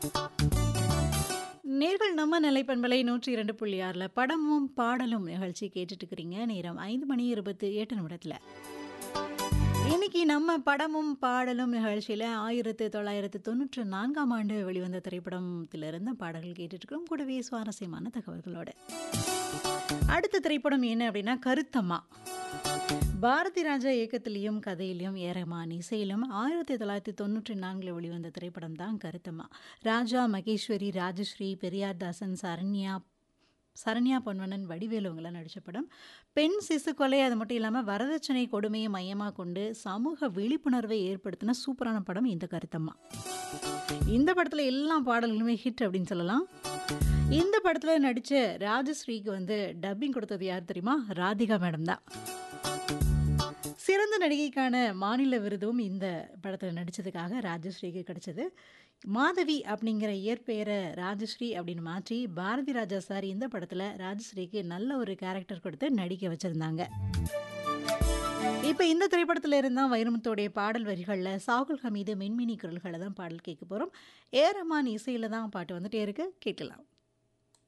நேர்கள் நம்ம நிலைப்பண்பலை நூற்றி இரண்டு புள்ளி ஆறில் படமும் பாடலும் நிகழ்ச்சி கேட்டுட்டு இருக்கிறீங்க நேரம் ஐந்து மணி இருபத்தி எட்டு நிமிடத்தில் இன்னைக்கு நம்ம படமும் பாடலும் நிகழ்ச்சியில் ஆயிரத்து தொள்ளாயிரத்து தொண்ணூற்று நான்காம் ஆண்டு வெளிவந்த திரைப்படத்திலிருந்து பாடல்கள் கேட்டுட்டு இருக்கிறோம் கூடவே சுவாரஸ்யமான தகவல்களோட அடுத்த திரைப்படம் என்ன அப்படின்னா கருத்தம்மா பாரதி ராஜா இயக்கத்திலையும் கதையிலையும் ஏரமான் இசையிலும் ஆயிரத்தி தொள்ளாயிரத்தி தொண்ணூற்றி நான்கில் வெளிவந்த திரைப்படம் தான் கருத்தம்மா ராஜா மகேஸ்வரி ராஜஸ்ரீ பெரியார் தாசன் சரண்யா சரண்யா பொன்வனன் வடிவேலுவங்களாம் நடித்த படம் பெண் சிசு கொலை அது மட்டும் இல்லாமல் வரதட்சணை கொடுமையை மையமாக கொண்டு சமூக விழிப்புணர்வை ஏற்படுத்தின சூப்பரான படம் இந்த கருத்தம்மா இந்த படத்தில் எல்லா பாடல்களுமே ஹிட் அப்படின்னு சொல்லலாம் இந்த படத்தில் நடித்த ராஜஸ்ரீக்கு வந்து டப்பிங் கொடுத்தது யார் தெரியுமா ராதிகா மேடம் தான் சிறந்த நடிகைக்கான மாநில விருதும் இந்த படத்தில் நடித்ததுக்காக ராஜஸ்ரீக்கு கிடைச்சது மாதவி அப்படிங்கிற இயற்பெயரை ராஜஸ்ரீ அப்படின்னு மாற்றி பாரதி ராஜா சார் இந்த படத்தில் ராஜஸ்ரீக்கு நல்ல ஒரு கேரக்டர் கொடுத்து நடிக்க வச்சுருந்தாங்க இப்போ இந்த திரைப்படத்தில் இருந்தால் வைரமுத்தோடைய பாடல் வரிகளில் சாகுல் ஹமீது மின்மினி குரல்களை தான் பாடல் கேட்க போகிறோம் ஏ ரமான் இசையில் தான் பாட்டு வந்துட்டே இருக்கு கேட்கலாம்